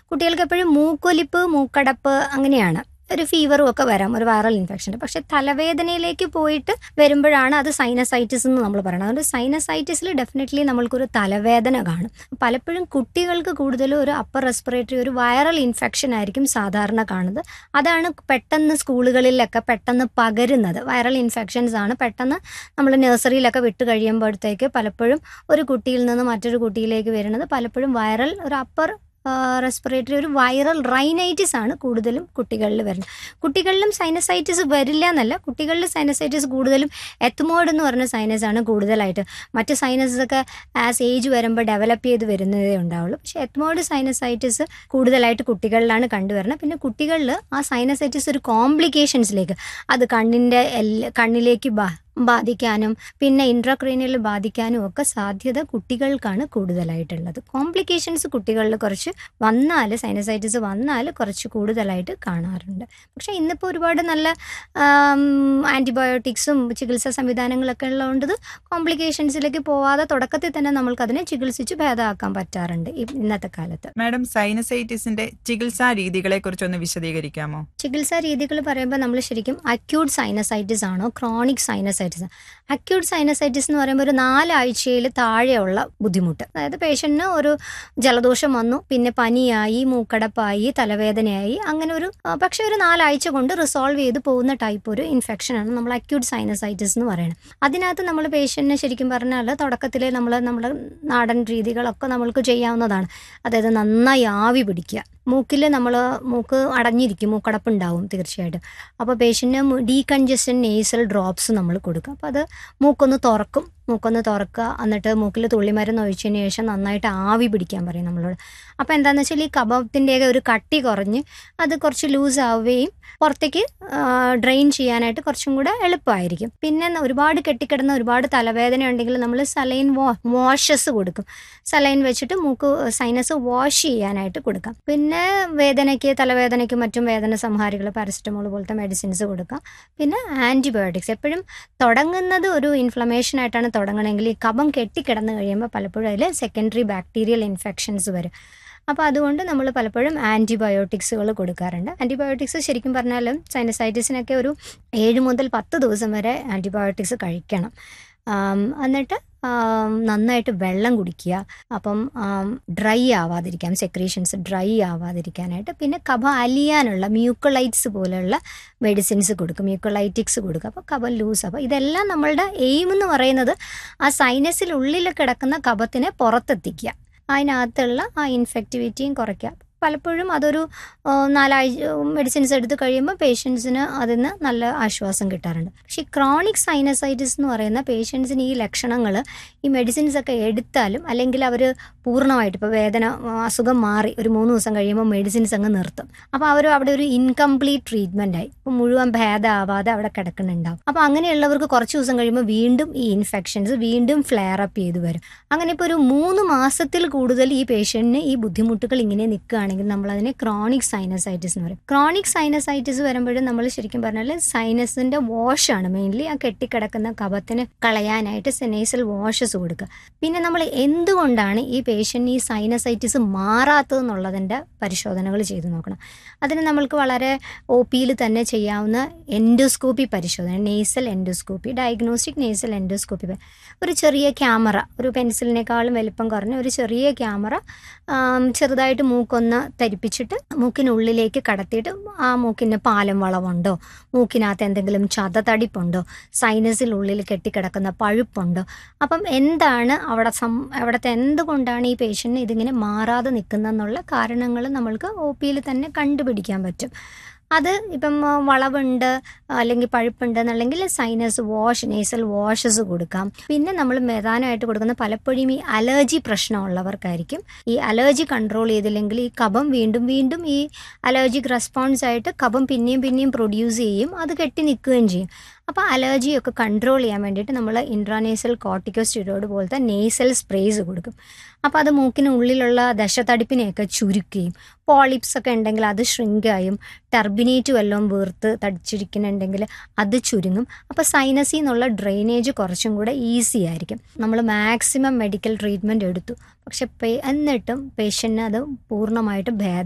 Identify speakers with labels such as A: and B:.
A: കുട്ടികൾക്ക് എപ്പോഴും മൂക്കൊലിപ്പ് മൂക്കടപ്പ് അങ്ങനെയാണ് ഒരു ഫീവറും ഒക്കെ വരാം ഒരു വൈറൽ ഇൻഫെക്ഷൻ പക്ഷെ തലവേദനയിലേക്ക് പോയിട്ട് വരുമ്പോഴാണ് അത് സൈനസൈറ്റിസ് എന്ന് നമ്മൾ പറയുന്നത് അതുകൊണ്ട് സൈനസൈറ്റിസിൽ ഡെഫിനറ്റ്ലി നമ്മൾക്കൊരു തലവേദന കാണും പലപ്പോഴും കുട്ടികൾക്ക് കൂടുതലും ഒരു അപ്പർ റെസ്പിറേറ്ററി ഒരു വൈറൽ ഇൻഫെക്ഷൻ ആയിരിക്കും സാധാരണ കാണുന്നത് അതാണ് പെട്ടെന്ന് സ്കൂളുകളിലൊക്കെ പെട്ടെന്ന് പകരുന്നത് വൈറൽ ഇൻഫെക്ഷൻസ് ആണ് പെട്ടെന്ന് നമ്മൾ നഴ്സറിയിലൊക്കെ വിട്ട് കഴിയുമ്പോഴത്തേക്ക് പലപ്പോഴും ഒരു കുട്ടിയിൽ നിന്ന് മറ്റൊരു കുട്ടിയിലേക്ക് വരുന്നത് പലപ്പോഴും വൈറൽ ഒരു അപ്പർ റെസ്പിറേറ്ററി ഒരു വൈറൽ റൈനൈറ്റിസ് ആണ് കൂടുതലും കുട്ടികളിൽ വരുന്നത് കുട്ടികളിലും സൈനസൈറ്റിസ് വരില്ല എന്നല്ല കുട്ടികളിൽ സൈനസൈറ്റിസ് കൂടുതലും എത്മോഡ് എന്ന് പറഞ്ഞ സൈനസ് ആണ് കൂടുതലായിട്ട് മറ്റ് സൈനസസ് ഒക്കെ ആസ് ഏജ് വരുമ്പോൾ ഡെവലപ്പ് ചെയ്ത് വരുന്നതേ ഉണ്ടാവുള്ളൂ പക്ഷേ എത്മോഡ് സൈനസൈറ്റിസ് കൂടുതലായിട്ട് കുട്ടികളിലാണ് കണ്ടുവരുന്നത് പിന്നെ കുട്ടികളിൽ ആ സൈനസൈറ്റിസ് ഒരു കോംപ്ലിക്കേഷൻസിലേക്ക് അത് കണ്ണിൻ്റെ എല്ല കണ്ണിലേക്ക് ബാ ബാധിക്കാനും പിന്നെ ഇൻട്രാക്രീനിയൽ ബാധിക്കാനും ഒക്കെ സാധ്യത കുട്ടികൾക്കാണ് കൂടുതലായിട്ടുള്ളത് കോംപ്ലിക്കേഷൻസ് കുട്ടികളിൽ കുറച്ച് വന്നാൽ സൈനസൈറ്റിസ് വന്നാൽ കുറച്ച് കൂടുതലായിട്ട് കാണാറുണ്ട് പക്ഷേ ഇന്നിപ്പോൾ ഒരുപാട് നല്ല ആൻറ്റിബയോട്ടിക്സും ചികിത്സാ സംവിധാനങ്ങളൊക്കെ ഉള്ളതുകൊണ്ട് കോംപ്ലിക്കേഷൻസിലേക്ക് പോവാതെ തുടക്കത്തിൽ തന്നെ നമ്മൾക്കതിനെ ചികിത്സിച്ച് ഭേദമാക്കാൻ പറ്റാറുണ്ട് ഈ ഇന്നത്തെ കാലത്ത്
B: മാഡം സൈനസൈറ്റിസിന്റെ ചികിത്സാ രീതികളെ കുറിച്ചൊന്ന് വിശദീകരിക്കാമോ
A: ചികിത്സാ രീതികൾ പറയുമ്പോൾ നമ്മൾ ശരിക്കും അക്യൂട്ട് സൈനസൈറ്റിസ് ആണോ ക്രോണിക് സൈനസൈറ്റിസ് അക്യൂട്ട് സൈനസൈറ്റിസ് എന്ന് പറയുമ്പോൾ ഒരു നാലാഴ്ചയിൽ താഴെയുള്ള ബുദ്ധിമുട്ട് അതായത് പേഷ്യന്റിന് ഒരു ജലദോഷം വന്നു പിന്നെ പനിയായി മൂക്കടപ്പായി തലവേദനയായി അങ്ങനെ ഒരു ആ, പക്ഷെ ഒരു നാലാഴ്ച കൊണ്ട് റിസോൾവ് ചെയ്ത് പോകുന്ന ടൈപ്പ് ഒരു ഇൻഫെക്ഷനാണ് നമ്മൾ അക്യൂട്ട് സൈനസൈറ്റിസ് എന്ന് പറയുന്നത് അതിനകത്ത് നമ്മൾ പേഷ്യന്റിനെ ശരിക്കും പറഞ്ഞാൽ തുടക്കത്തിൽ നമ്മൾ നമ്മുടെ നാടൻ രീതികളൊക്കെ നമ്മൾക്ക് ചെയ്യാവുന്നതാണ് അതായത് നന്നായി ആവി പിടിക്കുക മൂക്കിൽ നമ്മൾ മൂക്ക് അടഞ്ഞിരിക്കും മൂക്കടപ്പുണ്ടാവും തീർച്ചയായിട്ടും അപ്പോൾ പേഷ്യൻറ്റിന് ഡീകൺജസ്റ്റൻ നേസൽ ഡ്രോപ്സ് നമ്മൾ കൊടുക്കും അപ്പോൾ അത് മൂക്കൊന്ന് തുറക്കും മൂക്കൊന്ന് തുറക്കുക എന്നിട്ട് മൂക്കിൽ തുള്ളിമരുന്ന് ഒഴിച്ചതിന് ശേഷം നന്നായിട്ട് ആവി പിടിക്കാൻ പറയും നമ്മളോട് അപ്പോൾ എന്താണെന്ന് വെച്ചാൽ ഈ കബത്തിൻ്റെയൊക്കെ ഒരു കട്ടി കുറഞ്ഞ് അത് കുറച്ച് ലൂസ് ആവുകയും പുറത്തേക്ക് ഡ്രെയിൻ ചെയ്യാനായിട്ട് കുറച്ചും കൂടെ എളുപ്പമായിരിക്കും പിന്നെ ഒരുപാട് കെട്ടിക്കിടന്ന ഒരുപാട് തലവേദന ഉണ്ടെങ്കിൽ നമ്മൾ സലൈൻ വാ വാഷസ് കൊടുക്കും സലൈൻ വെച്ചിട്ട് മൂക്ക് സൈനസ് വാഷ് ചെയ്യാനായിട്ട് കൊടുക്കാം പിന്നെ വേദനയ്ക്ക് തലവേദനയ്ക്ക് മറ്റും വേദന സംഹാരികൾ പാരസെറ്റമോൾ പോലത്തെ മെഡിസിൻസ് കൊടുക്കാം പിന്നെ ആൻറ്റിബയോട്ടിക്സ് എപ്പോഴും തുടങ്ങുന്നത് ഒരു ഇൻഫ്ലമേഷൻ ആയിട്ടാണ് തുടങ്ങണമെങ്കിൽ ഈ കഫം കെട്ടിക്കിടന്ന് കഴിയുമ്പോൾ പലപ്പോഴും അതിൽ സെക്കൻഡറി ബാക്ടീരിയൽ ഇൻഫെക്ഷൻസ് വരും അപ്പോൾ അതുകൊണ്ട് നമ്മൾ പലപ്പോഴും ആൻറ്റിബയോട്ടിക്സുകൾ കൊടുക്കാറുണ്ട് ആൻറ്റിബയോട്ടിക്സ് ശരിക്കും പറഞ്ഞാൽ സൈനസൈറ്റിസിനൊക്കെ ഒരു ഏഴ് മുതൽ പത്ത് ദിവസം വരെ ആൻറ്റിബയോട്ടിക്സ് കഴിക്കണം ആം, എന്നിട്ട് ആം, നന്നായിട്ട് വെള്ളം കുടിക്കുക അപ്പം ഡ്രൈ ആവാതിരിക്കാൻ സെക്രീഷൻസ് ഡ്രൈ ആവാതിരിക്കാനായിട്ട് പിന്നെ കഫ അലിയാനുള്ള മ്യൂക്കോളൈറ്റ്സ് പോലെയുള്ള മെഡിസിൻസ് കൊടുക്കും മ്യൂക്കോളൈറ്റിക്സ് കൊടുക്കും അപ്പോൾ കഫം ലൂസ് അപ്പോൾ ഇതെല്ലാം നമ്മളുടെ എയിം എന്ന് പറയുന്നത് ആ സൈനസിനുള്ളിൽ കിടക്കുന്ന കഫത്തിനെ പുറത്തെത്തിക്കുക അതിനകത്തുള്ള ആ ഇൻഫെക്ടിവിറ്റിയും കുറയ്ക്കുക പലപ്പോഴും അതൊരു ആ, നാലാഴ്ച മെഡിസിൻസ് എടുത്ത് കഴിയുമ്പോൾ പേഷ്യൻസിന് അതിന് നല്ല ആശ്വാസം കിട്ടാറുണ്ട് പക്ഷേ ക്രോണിക് സൈനസൈറ്റിസ് എന്ന് പറയുന്ന പേഷ്യൻസിന് ഈ ലക്ഷണങ്ങൾ ഈ മെഡിസിൻസ് ഒക്കെ എടുത്താലും അല്ലെങ്കിൽ അവർ പൂർണ്ണമായിട്ട് ഇപ്പോൾ വേദന ആ, അസുഖം മാറി ഒരു മൂന്ന് ദിവസം കഴിയുമ്പോൾ മെഡിസിൻസ് അങ്ങ് നിർത്തും അപ്പോൾ അവർ അവിടെ ഒരു ഇൻകംപ്ലീറ്റ് ട്രീറ്റ്മെൻ്റ് ആയി ഇപ്പോൾ മുഴുവൻ ഭേദമാവാതെ അവിടെ കിടക്കുന്നുണ്ടാവും അപ്പോൾ അങ്ങനെയുള്ളവർക്ക് കുറച്ച് ദിവസം കഴിയുമ്പോൾ വീണ്ടും ഈ ഇൻഫെക്ഷൻസ് വീണ്ടും ഫ്ലെയർ അപ്പ് ചെയ്ത് വരും അങ്ങനെ ഇപ്പോൾ ഒരു മൂന്ന് മാസത്തിൽ കൂടുതൽ ഈ പേഷ്യൻറ്റിന് ഈ ബുദ്ധിമുട്ടുകൾ ഇങ്ങനെ നിൽക്കുകയാണെങ്കിൽ നമ്മൾ അതിനെ ക്രോണിക് സൈനസൈറ്റിസ് എന്ന് പറയും ക്രോണിക് സൈനസൈറ്റിസ് വരുമ്പോഴും നമ്മൾ ശരിക്കും പറഞ്ഞാൽ സൈനസിന്റെ വാഷാണ് മെയിൻലി ആ കെട്ടിക്കിടക്കുന്ന കഫത്തിന് കളയാനായിട്ട് സെനൈസൽ വാഷസ് കൊടുക്കുക പിന്നെ നമ്മൾ എന്തുകൊണ്ടാണ് ഈ പേഷ്യൻ്റ് ഈ സൈനസൈറ്റിസ് മാറാത്തതെന്നുള്ളതിൻ്റെ പരിശോധനകൾ ചെയ്തു നോക്കണം അതിന് നമ്മൾക്ക് വളരെ ഒ പിയിൽ തന്നെ ചെയ്യാവുന്ന എൻഡോസ്കോപ്പി പരിശോധന nasal endoscopy diagnostic nasal endoscopy ഒരു ചെറിയ ക്യാമറ ഒരു പെൻസിലിനേക്കാളും വലിപ്പം കുറഞ്ഞ ഒരു ചെറിയ ക്യാമറ ആം, ചെറുതായിട്ട് മൂക്കൊന്ന് തരിപ്പിച്ചിട്ട് മൂക്കിനുള്ളിലേക്ക് കടത്തിയിട്ട് ആ മൂക്കിന് പാലം വളവുണ്ടോ മൂക്കിനകത്ത് എന്തെങ്കിലും ചതതടിപ്പുണ്ടോ സൈനസിനുള്ളിൽ കെട്ടിക്കിടക്കുന്ന പഴുപ്പുണ്ടോ അപ്പം എന്താണ് അവിടെ സം അവിടുത്തെ എന്തുകൊണ്ടാണ് ഈ പേഷ്യൻറ്റിന് ഇതിങ്ങനെ മാറാതെ നിൽക്കുന്നതെന്നുള്ള കാരണങ്ങൾ നമ്മൾക്ക് ഒ പിയിൽ തന്നെ കണ്ടുപിടിക്കാൻ പറ്റും അത് ഇപ്പം ആ, വളവുണ്ട് അല്ലെങ്കിൽ പഴുപ്പുണ്ട് എന്നുണ്ടെങ്കിൽ സൈനസ് വാഷ് നേസൽ വാഷസ് കൊടുക്കാം പിന്നെ നമ്മൾ പ്രധാനമായിട്ട് കൊടുക്കുന്ന പലപ്പോഴും ഈ അലർജി പ്രശ്നമുള്ളവർക്കായിരിക്കും ഈ അലർജി കൺട്രോൾ ചെയ്തില്ലെങ്കിൽ ഈ കഫം വീണ്ടും വീണ്ടും ഈ അലർജിക് റെസ്പോൺസ് ആയിട്ട് കഫം പിന്നെയും പിന്നെയും പ്രൊഡ്യൂസ് ചെയ്യും അത് കെട്ടി നിൽക്കുകയും ചെയ്യും അപ്പോൾ അലർജിയൊക്കെ കൺട്രോൾ ചെയ്യാൻ വേണ്ടിയിട്ട് നമ്മൾ ഇൻട്രാനേസൽ കോർട്ടിക്കോസ്റ്റിറോയിഡ് പോലത്തെ നേസൽ സ്പ്രേസ് കൊടുക്കും അപ്പോൾ അത് മൂക്കിനുള്ളിലുള്ള ദശതടിപ്പിനെയൊക്കെ ചുരുക്കുകയും പോളിപ്സ് ഒക്കെ ഉണ്ടെങ്കിൽ അത് shrinkആയും ടർബിനേറ്റ് വല്ലതും വീർത്ത് തടിച്ചിരിക്കുന്നുണ്ടെങ്കിൽ അത് ചുരുങ്ങും അപ്പോൾ സൈനസിൽ നിന്നുള്ള ഡ്രെയിനേജ് കുറച്ചും കൂടെ ഈസി ആയിരിക്കും നമ്മൾ മാക്സിമം മെഡിക്കൽ ട്രീറ്റ്മെൻറ്റ് എടുത്തു പക്ഷെ പേ എന്നിട്ടും പേഷ്യൻറ്റിന് അത് പൂർണ്ണമായിട്ട് ഭേദം